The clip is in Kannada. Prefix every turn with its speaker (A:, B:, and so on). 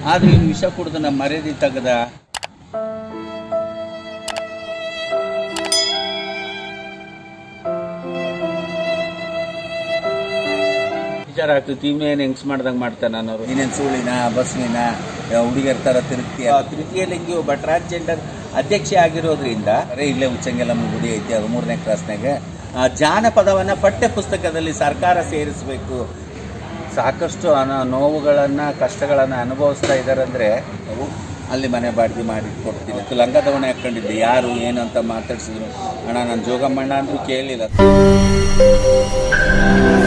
A: ಆದ್ರೆ ಇವ್ನು ವಿಷ ಕುಡಿದು ನಮ್ಮ ಮರ್ಯಾದೆ ತೆಗೆದ ವಿಚಾರ ಆಗ್ತದೆ ಇವನೇನು ಹೆಂಗ್ಸ್ ಮಾಡ್ದಂಗೆ ಮಾಡ್ತಾನೆ ಅನ್ನೋರು ನೀನೇನು ಸೂಳಿನ ಬಸ್ವಿನ ಹುಡುಗಿಯರ ಥರ ತಿರುಗ್ತೀಯ ತೃತೀಯ ಲಿಂಗಿ ಒಬ್ಬ ಟ್ರಾನ್ಸ್ಜೆಂಡರ್ ಅಧ್ಯಕ್ಷ ಆಗಿರೋದ್ರಿಂದ ಅರೆ ಇಲ್ಲೇ ಉಚ್ಚಂಗೆಲ್ಲಮ್ಮ ಗುಡಿ ಐತಿ ಅದು ಮೂರನೇ ಕ್ಲಾಸ್ನಾಗ ಆ, ಜಾನಪದವನ್ನ ಪಠ್ಯ ಪುಸ್ತಕದಲ್ಲಿ ಸರ್ಕಾರ ಸೇರಿಸಬೇಕು ಸಾಕಷ್ಟು ಅನ ನೋವುಗಳನ್ನು ಕಷ್ಟಗಳನ್ನು ಅನುಭವಿಸ್ತಾ ಇದ್ದಾರಂದ್ರೆ ನಾವು ಅಲ್ಲಿ ಮನೆ ಬಾಡಿಗೆ ಮಾಡಿ ಕೊಡ್ತೀನಿ ಅದು ಲಂಗದವಣೆ ಹಾಕೊಂಡಿದ್ದೆ ಯಾರು ಏನು ಅಂತ ಮಾತಾಡ್ಸಿದ್ರು ಅಣ್ಣ ನಾನು ಜೋಗಮ್ಮಣ್ಣ ಅಂದ್ರೂ ಕೇಳಿಲ್ಲ